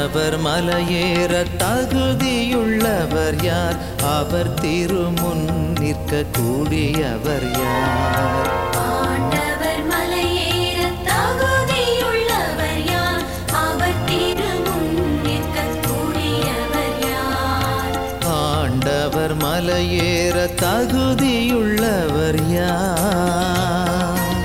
ஆண்டவர் மலையேற தகுதியுள்ளவர் யார் அவர் திருமுன் நிற்க கூடியவர் யார் ஆண்டவர் மலையேற தகுதியுள்ளவர் யார் அவர் திருமுன் நிற்கக்கூடியவர் யார் ஆண்டவர் மலையேற தகுதியுள்ளவர் யார்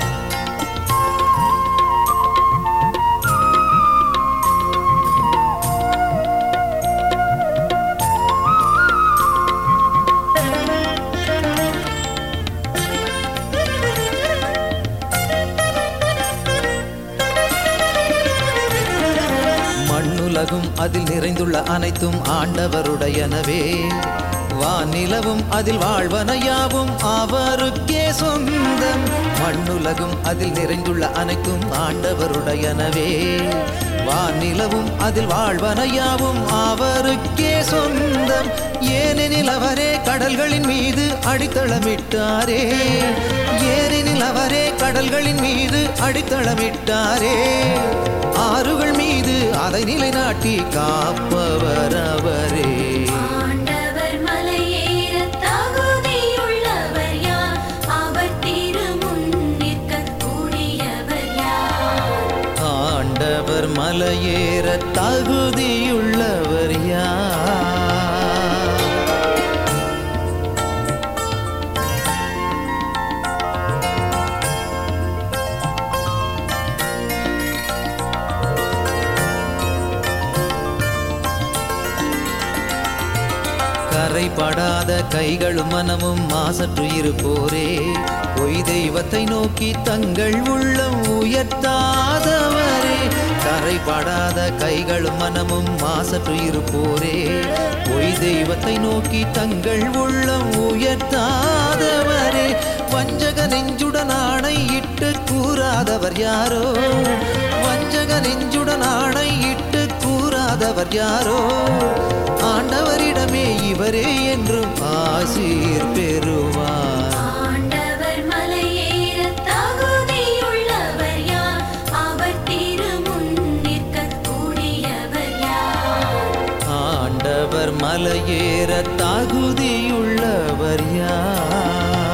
மண்ணுலகும் அதில் நிறைந்துள்ள அனைத்தும் ஆண்டவருடையனவே வானிலவும் அதில் வாழ்வனையாவும் அவருக்கே சொந்தம் மண்ணுலகும் அதில் நிறைந்துள்ள அனைத்தும் ஆண்டவருடையனவே வானிலவும் அதில் வாழ்வனையாவும் அவருக்கே சொந்தம் ஏனெனில் அவரே கடல்களின் மீது அடித்தளமிட்டாரே ஏனெனில் அவரே கடல்களின் மீது அடித்தளமிட்டாரே ஆறுகள் மீது அதை நிலைநாட்டி காப்பவர் அவரே ஆண்டவர் மலையேற தகுதியுள்ளவர் யார் அவர் திருமுன் நிற்கக்கூடியவர் யார் ஆண்டவர் மலையேற தகுதியுள்ளவர் யார் கரைபடாத கைகளும் மனமும் மாசற்று இருப்போரே பொய் தெய்வத்தை நோக்கி தங்கள் உள்ளம் உயர்த்தாதவரே கரைபடாத கைகளும் மனமும் மாசற்று இருப்போரே பொய் தெய்வத்தை நோக்கி தங்கள் உள்ளம் உயர்த்தாதவரே வஞ்சக நெஞ்சுடன் ஆணை இட்டு கூறாதவர் யாரோ வஞ்சக நெஞ்சுடன் ஆணை இட்டு கூறாதவர் யாரோ ஆண்டவரிடமே இவரே என்றும் ஆசீர் பெறுவார் ஆண்டவர் மலையேற தகுதியுள்ளவர் யார் அவர் திருமுன் நிற்கக்கூடியவர் யார் ஆண்டவர் மலையேற தகுதியுள்ளவர் யார்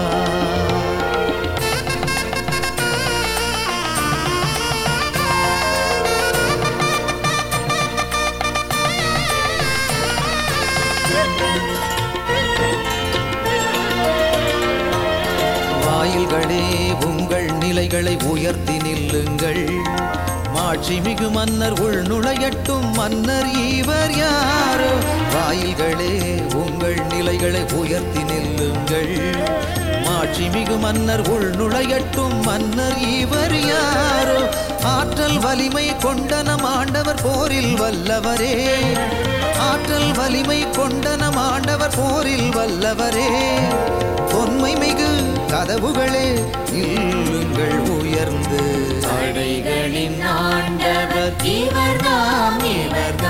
வாயில்களே உங்கள் நிலைகளை உயர்த்தி நில்லுங்கள் மாட்சிமிகு மன்னர் உள் நுழையட்டும் மன்னர் இவர் யாரோ வாயில்களே உங்கள் நிலைகளை உயர்த்தி நில்லுங்கள் மாட்சிமிகு மன்னர் உள் நுழையட்டும் மன்னர் இவர் யாரோ ஆற்றல் வலிமை கொண்ட நம் ஆண்டவர் போரில் வல்லவரே ஆற்றல் வலிமை கொண்ட நம் ஆண்டவர் போரில் வல்லவரே பொன்மை மிகு கதவுகளே இல்லுங்கள் உயர்ந்து அடைகளின் ஆண்டவர் இவர்தாம் இவர்